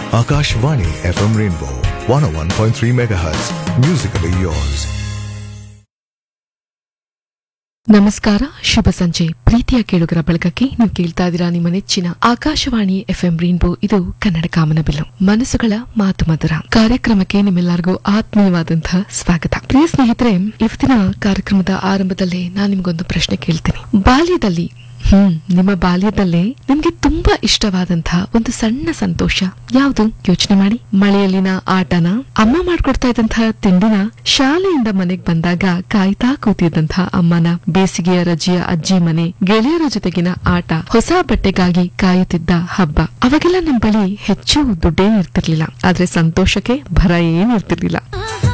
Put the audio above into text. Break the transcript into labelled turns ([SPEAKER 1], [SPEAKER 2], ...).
[SPEAKER 1] Akashvani FM Rainbow 101.3 MHz. Musically yours.
[SPEAKER 2] ನಮಸ್ಕಾರ ಶುಭ ಸಂಜೆ ಪ್ರೀತಿಯ ಕೇಳುಗರ ಬಳಗಕ್ಕೆ ನೀವು ಕೇಳ್ತಾ ಇದ್ದೀರಾ ನಿಮ್ಮ ನೆಚ್ಚಿನ ಆಕಾಶವಾಣಿ ಎಫ್ಎಂ ರೈನ್ಬೋ ಇದು ಕನ್ನಡ ಕಾಮನಬಿಲ್ಲು ಮನಸ್ಸುಗಳ ಮಾತು ಮಧುರ ಕಾರ್ಯಕ್ರಮಕ್ಕೆ ನಿಮ್ಮೆಲ್ಲರಿಗೂ ಆತ್ಮೀಯವಾದಂತಹ ಸ್ವಾಗತ ಪ್ರಿಯ ಸ್ನೇಹಿತರೆ ಇವತ್ತಿನ ಕಾರ್ಯಕ್ರಮದ ಆರಂಭದಲ್ಲೇ ನಾನು ನಿಮ್ಗೊಂದು ಪ್ರಶ್ನೆ ಕೇಳ್ತೀನಿ ಬಾಲ್ಯದಲ್ಲಿ ಹ್ಮ್ ನಿಮ್ಮ ಬಾಲ್ಯದಲ್ಲೇ ನಿಮ್ಗೆ ತುಂಬಾ ಇಷ್ಟವಾದಂತಹ ಒಂದು ಸಣ್ಣ ಸಂತೋಷ ಯಾವುದು ಯೋಚನೆ ಮಾಡಿ ಮಳೆಯಲ್ಲಿನ ಆಟನ ಅಮ್ಮ ಮಾಡ್ಕೊಡ್ತಾ ಇದ್ದಂತಹ ತಿಂಡಿನ ಶಾಲೆಯಿಂದ ಮನೆಗ್ ಬಂದಾಗ ಕಾಯ್ತಾ ಕೂತಿದ್ದಂತಹ ಅಮ್ಮನ ಬೇಸಿಗೆಯ ರಜೆಯ ಅಜ್ಜಿ ಮನೆ ಗೆಳೆಯರ ಜೊತೆಗಿನ ಆಟ ಹೊಸ ಬಟ್ಟೆಗಾಗಿ ಕಾಯುತ್ತಿದ್ದ ಹಬ್ಬ ಅವಾಗೆಲ್ಲ ನಮ್ ಬಳಿ ಹೆಚ್ಚು ದುಡ್ಡೇನಿರ್ತಿರ್ಲಿಲ್ಲ ಆದ್ರೆ ಸಂತೋಷಕ್ಕೆ ಭರ ಏನಿರ್ತಿರ್ಲಿಲ್ಲ